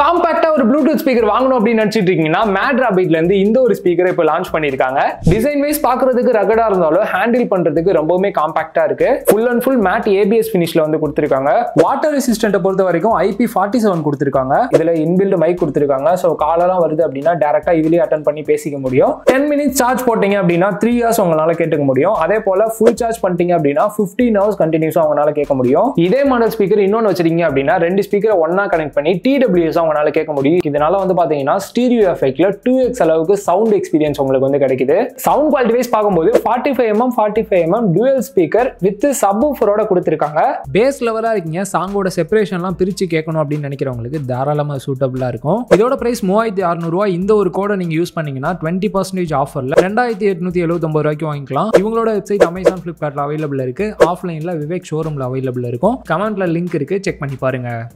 காம்பாக்டா ஒரு Bluetooth speaker வாங்கணும் அப்படின்னு நினைச்சிட்டு இருக்கீங்கன்னா மேட்ரா பீட்ல இருந்து இந்த ஒரு ஸ்பீக்கரை இப்போ லான்ச் பண்ணிருக்காங்க டிசைன் வைஸ் பாக்குறதுக்கு ரகடா இருந்தாலும் ஹேண்டில் பண்றதுக்கு ரொம்பவுமே காம்பாக்டா இருக்கு full and full matte ABS ஃபினிஷ்ல வந்து கொடுத்துருக்காங்க வாட்டர் ரெசிஸ்டன்ட்டை பொறுத்த வரைக்கும் ஐபி ஃபார்ட்டி செவன் கொடுத்துருக்காங்க இதுல இன்பில்ட் மைக் கொடுத்துருக்காங்க ஸோ காலெல்லாம் வருது அப்படின்னா டேரக்டா இதுலயே அட்டன் பண்ணி பேசிக்க முடியும் டென் மினிட்ஸ் சார்ஜ் போட்டீங்க அப்படின்னா த்ரீ ஹவர்ஸ் உங்களால கேட்டுக்க முடியும் அதே போல ஃபுல் சார்ஜ் பண்ணிட்டீங்க அப்படின்னா ஃபிஃப்டீன் ஹவர்ஸ் கண்டினியூஸா உங்களால கேட்க முடியும் இதே மாடல் ஸ்பீக்கர் இன்னொன்று வச்சிருக்கீங்க அப்படின்னா ரெண்டு ஸ்பீக்கரை ஒன்னா கனெக்ட் பண்ணி டிடபிள்யூஎஸ் உங்களால கேட்க முடியும் இதனால வந்து பாத்தீங்கன்னா ஸ்டீரியோ எஃபெக்ட்ல டூ எக்ஸ் அளவுக்கு சவுண்ட் எக்ஸ்பீரியன்ஸ் உங்களுக்கு வந்து கிடைக்குது சவுண்ட் குவாலிட்டி வைஸ் பார்க்கும்போது forty five MM forty five MM dual speaker with சப்வூஃபரோட கொடுத்துருக்காங்க பேஸ் லெவலாக இருக்கீங்க சாங்கோட செப்பரேஷன்லாம் பிரித்து கேட்கணும் அப்படின்னு நினைக்கிறவங்களுக்கு தாராளமாக சூட்டபுளாக இருக்கும் இதோட ப்ரைஸ் மூவாயிரத்தி அறநூறுவா இந்த ஒரு கோடை நீங்கள் யூஸ் பண்ணீங்கன்னா டுவெண்ட்டி பர்சன்டேஜ் ஆஃபரில் ரெண்டாயிரத்தி எட்நூற்றி எழுபத்தொம்பது ரூபாய்க்கு வாங்கிக்கலாம் இவங்களோட வெப்சைட் அமேசான் ஃப்ளிப்கார்ட்டில் அவைலபிள் இருக்குது ஆஃப்லைனில் விவேக் ஷோரூமில் அவைலபிள் இருக்கும் கமெண்ட்டில் லிங்க் இருக்குது செக் பண்ணி பாருங்கள்